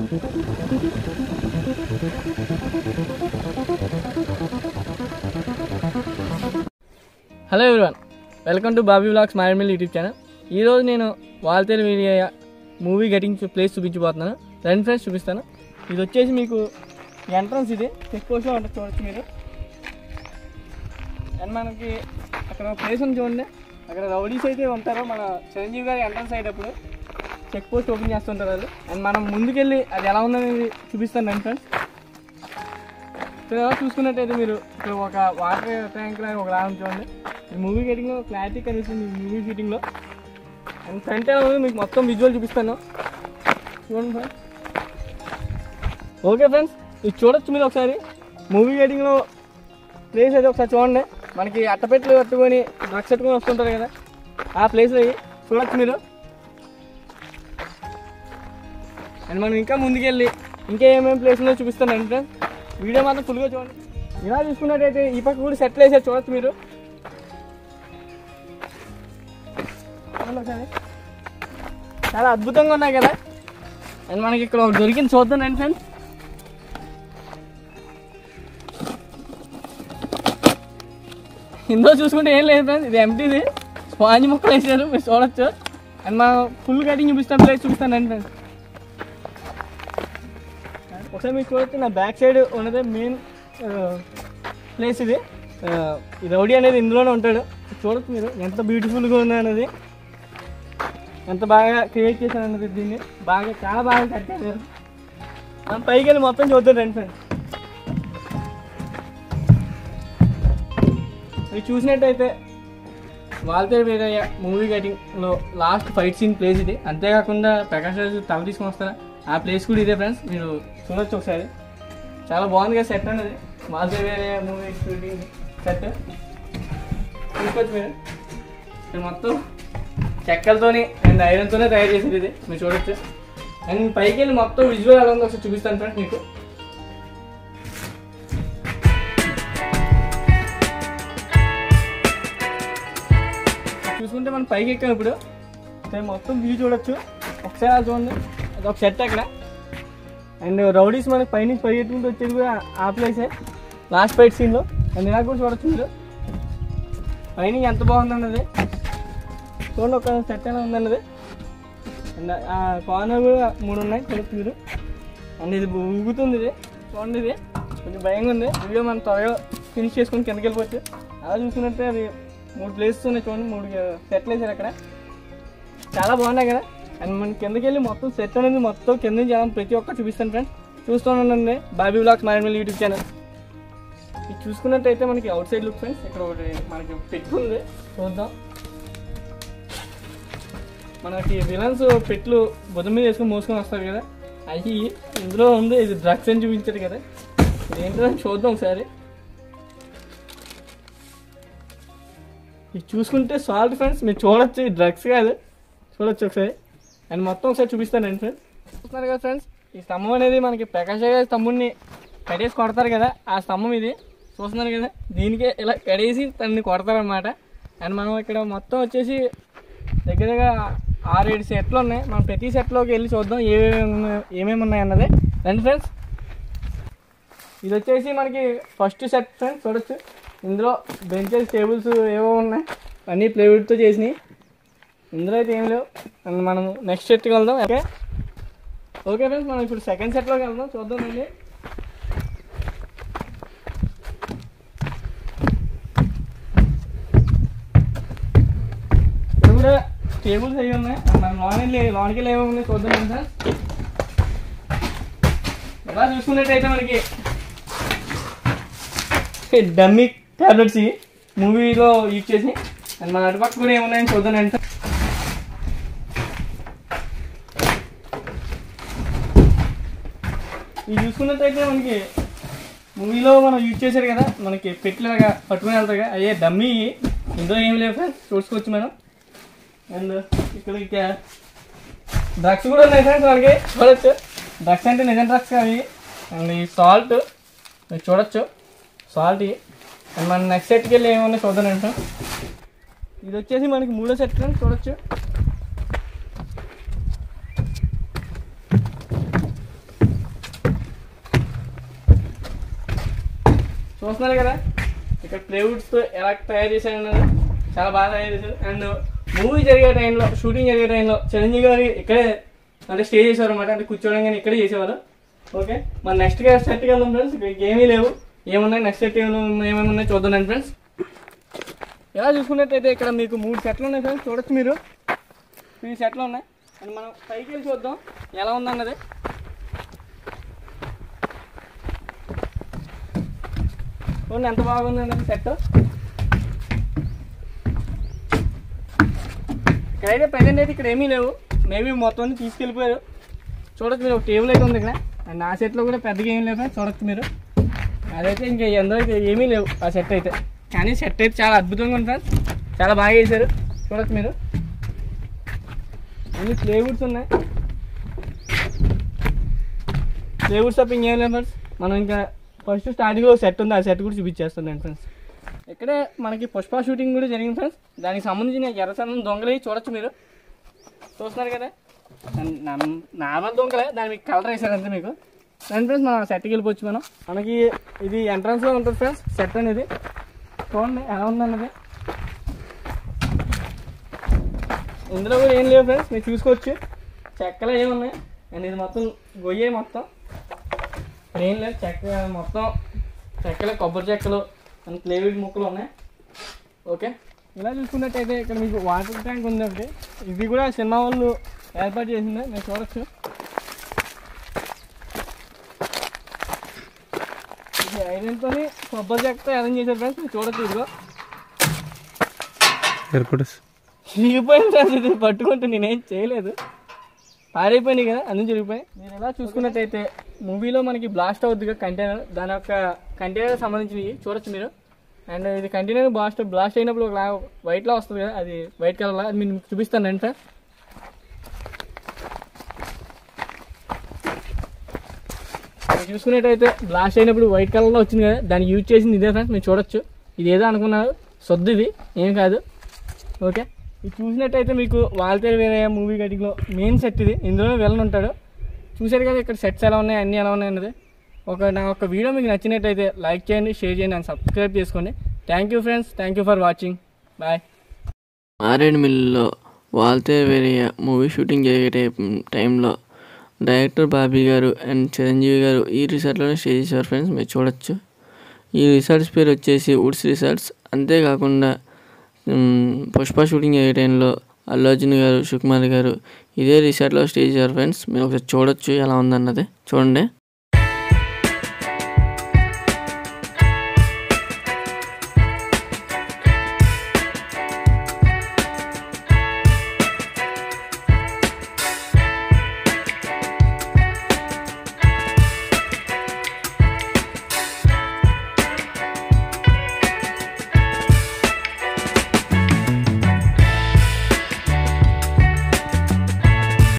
Hello everyone welcome to Bobby blogs మాయమిల్ YouTube channel ఈరోజు నేను Waltair video movie getting place చూపించబోతున్నాను రెండు ఫ్రెండ్స్ చూపిస్తాను ఇది వచ్చేసి మీకు ఎంట్రన్స్ ఇది చెక్ పోస్ట్లో ఉంటుంది చూడొచ్చు మీరు అండ్ మనకి అక్కడ ప్లేస్ ఉంది చూడండి అక్కడ రౌడీస్ అయితే ఉంటారు మన చిరంజీవి గారి ఎంట్రన్స్ అయ్యేటప్పుడు చెక్ పోస్ట్ ఓపెన్ చేస్తుంటారు వాళ్ళు అండ్ మనం ముందుకెళ్ళి అది ఎలా ఉందనేది చూపిస్తాను రెండు ఫ్రెండ్స్ ఇక్కడ చూసుకున్నట్టయితే మీరు ఇక్కడ ఒక వాటర్ ట్యాంక్ లాగా ఒక రావడం చూడండి ఈ మూవీ గెటింగ్లో క్లారిటీ కనిపిస్తుంది ఈ మూవీ షూటింగ్లో అండ్ ఫ్రంట్ ఎలా ఉంది మీకు మొత్తం విజువల్ చూపిస్తాను చూడండి ఫ్రెండ్స్ ఓకే ఫ్రెండ్స్ ఇది చూడొచ్చు మీరు ఒకసారి మూవీ గెటింగ్లో ప్లేస్ అయితే ఒకసారి చూడండి మనకి అట్టపెట్లు కట్టుకొని డ్రగ్స్ పెట్టుకొని వస్తుంటారు కదా ఆ ప్లేస్ అవి చూడొచ్చు మీరు అండ్ మనం ఇంకా ముందుకెళ్ళి ఇంకా ఏమేమి ప్లేస్ ఉందో చూపిస్తాను అంటే వీడియో మాత్రం ఫుల్గా చూడండి ఇలా చూసుకున్నట్టయితే ఈ పక్క కూడా సెటిల్ వేసారు చూడొచ్చు మీరు చూడండి ఒకసారి. చాలా అద్భుతంగా ఉన్నాయి కదా అండ్ మనకి ఇక్కడ ఒకటి దొరికింది చూద్దాం రండి ఫ్రెండ్స్ ఇందులో చూసుకుంటే ఏం లేదు ఫ్రెండ్స్ ఇది ఎంటీది స్పాంజ్ ముక్కలు వేసారు మీరు చూడొచ్చు అండ్ మనం ఫుల్ కటింగ్ చూపిస్తాం ప్లేస్ చూపిస్తాను రండి ఫ్రెండ్స్ ఒకసారి మీకు చూడొచ్చు నా బ్యాక్ సైడ్ ఉన్నదే మెయిన్ ప్లేస్ ఇది ఆ, ఈ రౌడీ అనేది ఇందులోనే ఉంటాడు చూడొచ్చు మీరు ఎంత బ్యూటిఫుల్గా ఉంది అనేది ఎంత బాగా క్రియేట్ చేశారు అన్నది దీన్ని బాగా చాలా బాగా కట్టారు మనం పైకి వెళ్ళి మొత్తం చూద్దాం రండి ఫ్రెండ్స్ మీరు చూసినట్టయితే వాళ్ళతో వీరయ్య మూవీ కటింగ్లో లాస్ట్ ఫైట్ సీన్ ప్లేస్ ఇది అంతేకాకుండా ప్రకాష్ రాజు తల తీసుకొని వస్తారా ఆ ప్లేస్ కూడా ఇదే ఫ్రెండ్స్ మీరు చూడొచ్చు ఒకసారి చాలా బాగుంది కదా సెట్ అనేది వాళ్ళతో వీరయ్య మూవీ షూటింగ్ సెట్ చూసుకోవచ్చు మీరు ఇక్కడ మొత్తం చెక్కలతోని అండ్ ఐరన్తోనే తయారు చేసేది ఇది మీరు చూడొచ్చు అండ్ పైకి వెళ్ళి మొత్తం విజువల్ ఎలా ఉందో ఒకసారి చూపిస్తాను ఫ్రెండ్స్ మీకు చూసుకుంటే మనం పైకి ఎక్కాం ఇప్పుడు ఇక్కడ మొత్తం వ్యూ చూడొచ్చు ఒకసారి అది చూడండి అది ఒక సెట్ అక్కడ అండ్ రౌడీస్ మనకి పైనుంచి పరిగెత్తుకుంటూ వచ్చేది కూడా ఆ ప్లేసే లాస్ట్ ఫైట్ సీన్లో అండ్ ఇలా కూడా చూడొచ్చు మీరు పైన ఎంత బాగుందన్నది చూడండి ఒక సెట్ ఎలా ఉందన్నది అండ్ ఆ కార్నర్ కూడా మూడు ఉన్నాయి చూడొచ్చు మీరు అండ్ ఇది ఊగుతుంది ఇది చూడండి ఇది కొంచెం భయంగా ఉంది వీడియో మనం త్వరగా ఫినిష్ చేసుకొని కిందకి వెళ్ళిపోవచ్చు అలా చూసుకున్నట్టే అది మూడు ప్లేసెస్ ఉన్నాయి చూడండి మూడు సెట్లు వేసారు అక్కడ చాలా బాగున్నాయి కదా అండ్ మనం కిందకి వెళ్ళి మొత్తం సెట్ అనేది మొత్తం కింద నుంచి ఎలా ప్రతి ఒక్కటి చూపిస్తాను ఫ్రెండ్స్ చూస్తూ ఉండండి Bobby blogs Maredumilli YouTube channel ఇది చూసుకున్నట్టయితే మనకి అవుట్ సైడ్ లుక్ ఫ్రెండ్స్ ఇక్కడ ఒకటి మనకి పెట్టుకుంది చూద్దాం మనకి విలన్స్ పెట్లు బుధం మీద వేసుకొని మోసుకొని వస్తారు కదా అవి ఇందులో ఉంది ఇది డ్రగ్స్ అని చూపించారు కదా ఇది ఏంటో చూద్దాం ఒకసారి ఇది చూసుకుంటే సాల్ట్ ఫ్రెండ్స్ మీరు చూడొచ్చు ఇది డ్రగ్స్ కాదు చూడొచ్చు ఒకసారి అండ్ మొత్తం ఒకసారి చూపిస్తానండి ఫ్రెండ్స్ చూస్తున్నారు కదా ఫ్రెండ్స్ ఈ స్తంభం అనేది మనకి ప్రకాశ్ గారి స్తంభుని కడేసి కొడతారు కదా ఆ స్తంభం ఇది చూస్తున్నారు కదా దీనికే ఇలా కడేసి తనని కొడతారనమాట అండ్ మనం ఇక్కడ మొత్తం వచ్చేసి దగ్గరగా ఆరు ఏడు సెట్లు ఉన్నాయి మనం ప్రతి సెట్లోకి వెళ్ళి చూద్దాం ఏమేమి ఉన్నాయి- ఏమేమి ఉన్నాయి అన్నది రండి ఫ్రెండ్స్ ఇది వచ్చేసి మనకి ఫస్ట్ సెట్ ఫ్రెండ్స్ చూడొచ్చు ఇందులో బెంచెస్ టేబుల్స్ ఏవో ఉన్నాయి అన్నీ ప్లేవుడ్తో చేసినాయి ఇందులో అయితే ఏం లేవు అండ్ మనం నెక్స్ట్ సెట్కి వెళ్దాం ఓకే ఓకే ఫ్రెండ్స్ మనం ఇప్పుడు సెకండ్ సెట్లోకి వెళ్దాం చూద్దాం అండి ఇక్కడ కూడా టేబుల్స్ అవి ఉన్నాయి మనం లోన్ వెళ్ళి లోన్కి వెళ్ళి ఏమో ఉన్నాయి చూద్దాం సార్ ఎలా చూసుకున్నట్టయితే మనకి డమ్మీ టాబ్లెట్స్ ఇవి మూవీలో యూజ్ చేసి అండ్ మన అటుపక్క కూడా ఏమున్నాయని చూద్దాం అంటే ఇది చూసుకున్నట్టయితే మనకి మూవీలో మనం యూజ్ చేశారు కదా మనకి పెట్టిలాగా పట్టుకుని వెళ్తారు కదా అయ్యే డమ్మీ ఇందులో ఏం లేవు ఫ్రెండ్స్ చూసుకోవచ్చు మనం అండ్ ఇక్కడ ఇక డ్రగ్స్ కూడా ఉన్నాయి ఫ్రెండ్స్ మనకి చూడొచ్చు డ్రగ్స్ అంటే నిజం డ్రగ్స్ అవి అండ్ ఈ సాల్ట్ మీరు చూడొచ్చు సాల్ట్ ఇవి అండ్ మన నెక్స్ట్ సెట్కి వెళ్ళి ఏమన్నా చూద్దాం అంటే ఇది వచ్చేసి మనకి మూడో సెట్ ఫ్రెండ్స్ చూడొచ్చు చూస్తున్నారు కదా ఇక్కడ ప్లేవుడ్స్తో ఎలా తయారు చేశారు అన్నది చాలా బాగా తయారు చేశారు అండ్ మూవీ జరిగే టైంలో షూటింగ్ జరిగే టైంలో చిరంజీవి గారు ఇక్కడే అంటే స్టే చేసేవారు అనమాట అంటే కూర్చోవడం కానీ ఇక్కడే చేసేవారు ఓకే మన నెక్స్ట్ సెట్కి వెళ్దాం ఫ్రెండ్స్ ఇక్కడ ఏమీ లేవు ఏమున్నాయి నెక్స్ట్ సెట్ ఏమేమి ఉన్నాయి చూద్దాం ఫ్రెండ్స్ ఎలా చూసుకున్నట్టయితే ఇక్కడ మీకు మూడు సెట్లు ఉన్నాయి ఫ్రెండ్స్ చూడొచ్చు మీరు త్రీ సెట్లు ఉన్నాయి అండ్ మనం పైకి వెళ్ళి చూద్దాం ఎలా ఉందన్నది చూడండి ఎంత బాగుందండి సెట్ ఇక్కడైతే ప్రజెంట్ అయితే ఇక్కడ ఏమీ లేవు మేబీ మొత్తం అన్ని తీసుకెళ్ళిపోయారు చూడొచ్చు మీరు ఒక టేబుల్ అయితే ఉంది ఇక్కడ అండ్ ఆ సెట్లో కూడా పెద్దగా ఏం లేవు చూడొచ్చు మీరు అదైతే ఇంకా ఎందో అయితే ఏమీ లేవు ఆ సెట్ అయితే కానీ సెట్ అయితే చాలా అద్భుతంగా ఉంది ఫ్రెండ్స్ చాలా బాగా చేశారు చూడొచ్చు మీరు అన్ని ప్లేవుడ్స్ ఉన్నాయి ప్లేవుడ్స్ తప్ప ఇంకేం లేదు ఫ్రెండ్స్ మనం ఇంకా ఫస్ట్ స్టార్టింగ్లో సెట్ ఉంది ఆ సెట్ కూడా చూపించేస్తున్నాను ఫ్రెండ్స్ ఇక్కడే మనకి పుష్ప షూటింగ్ కూడా జరిగింది ఫ్రెండ్స్ దానికి సంబంధించిన ఎర్రసన్నం దొంగలు చూడొచ్చు మీరు చూస్తున్నారు కదా నార్మల్ దొంగలే దాని మీకు కలర్ వేసారు అంతే మీకు దాని ఫ్రెండ్స్ మనం సెట్కి వెళ్ళిపోవచ్చు మనం మనకి ఇది ఎంట్రన్స్లో ఉంటుంది ఫ్రెండ్స్ సెట్ అనేది చూడండి ఎలా ఉందన్నది ఇందులో కూడా ఏం లేవు ఫ్రెండ్స్ మీరు చూసుకోవచ్చు చెక్కలు ఏమున్నాయి అండ్ ఇది మొత్తం గొయ్యే మొత్తం ఇక్కడ ఏం లేదు చెక్క మొత్తం చెక్కలు కొబ్బరి చెక్కలు అండ్ ప్లేవిడ్ ముక్కలు ఉన్నాయి ఓకే ఇలా చూసుకున్నట్టయితే ఇక్కడ మీకు వాటర్ ట్యాంక్ ఉంది ఒకటి ఇది కూడా సినిమా వాళ్ళు ఏర్పాటు చేసింది మీరు చూడొచ్చు ఇది ఐరన్తో కొబ్బరి చెక్కతో అరేంజ్ చేశారు ఫ్రెండ్స్ మీరు చూడొచ్చు ఇదిగో ఎయిర్పోర్ట్స్ విరిగిపోయింది సార్ ఇది పట్టుకుంటే నేనేం చేయలేదు పారైపోయినాయి కదా అన్ని జరిగిపోయి మీరు ఎలా చూసుకున్నట్టయితే మూవీలో మనకి బ్లాస్ట్ అవుద్ది కంటైనర్ దాని యొక్క కంటైనర్ సంబంధించినవి చూడొచ్చు మీరు అండ్ ఇది కంటైనర్ బ్లాస్ట్ బ్లాస్ట్ అయినప్పుడు ఒక వైట్లో వస్తుంది కదా అది వైట్ కలర్లో అది నేను మీకు చూపిస్తాను రండి సార్ మీరు చూసుకున్నట్టయితే బ్లాస్ట్ అయినప్పుడు వైట్ కలర్లో వచ్చింది కదా దాన్ని యూజ్ చేసింది ఇదే ఫ్రెండ్స్ మీరు చూడొచ్చు ఇది ఏదో అనుకున్నారు సొద్దు ఇది ఏం కాదు ఓకే ఇది చూసినట్టయితే మీకు వాల్తేరు వేరే మూవీ కటింగ్లో మెయిన్ సెట్ ఇది ఇందులో వెళ్ళని ఉంటాడు చూసారు కదా ఇక్కడ సెట్స్ ఎలా ఉన్నాయి అన్నీ ఎలా ఉన్నాయి అన్నది ఒక నా ఒక వీడియో మీకు నచ్చినట్టయితే లైక్ చేయండి షేర్ చేయండి అండ్ సబ్స్క్రైబ్ చేసుకోండి thank you friends thank you for watching bye మారేడుమిల్లిలో వాల్తే వేరియా మూవీ షూటింగ్ జరిగే టై- టైంలో డైరెక్టర్ బాబీ గారు అండ్ చిరంజీవి గారు ఈ రిసార్ట్లోనే స్టే చేశారు ఫ్రెండ్స్ మీరు చూడొచ్చు ఈ రిసార్ట్స్ పేరు వచ్చేసి వుడ్స్ రిసార్ట్స్ అంతేకాకుండా మ్, పుష్ప షూటింగ్ జరిగే టైంలో అల్లు అర్జున్ గారు సుకుమార్ గారు ఇదే రిసార్ట్లో స్టే చేశారు ఫ్రెండ్స్ మీరు ఒకసారి చూడొచ్చు ఎలా ఉందన్నది చూడండి